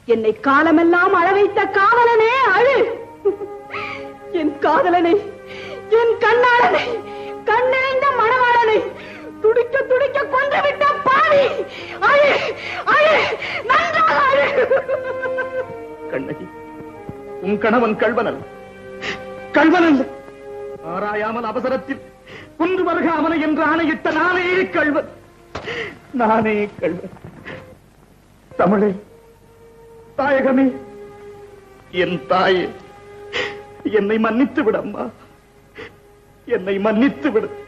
என்னை காலமெல்லாம் அழ வைத்த காவலனே அழு என் காதலனை என் கண்ணாளனை கண்ணிறைந்த மணவாளனை துடிக்க துடிக்க கொன்று விட்ட பாவி அழு அழு நன்றாக அழு கண்ணகி உன் கணவன் கள்வன் அல்ல கள்வன் அல்ல ஆராயாமல் அவசரத்தில் குன்று வருக அவனை என்று ஆணையிட்ட நானே கள்வன் நானே கள்வன் தமிழே தாயகமே என் தாயே என்னை மன்னித்து விடம்மா என்னை மன்னித்து விடு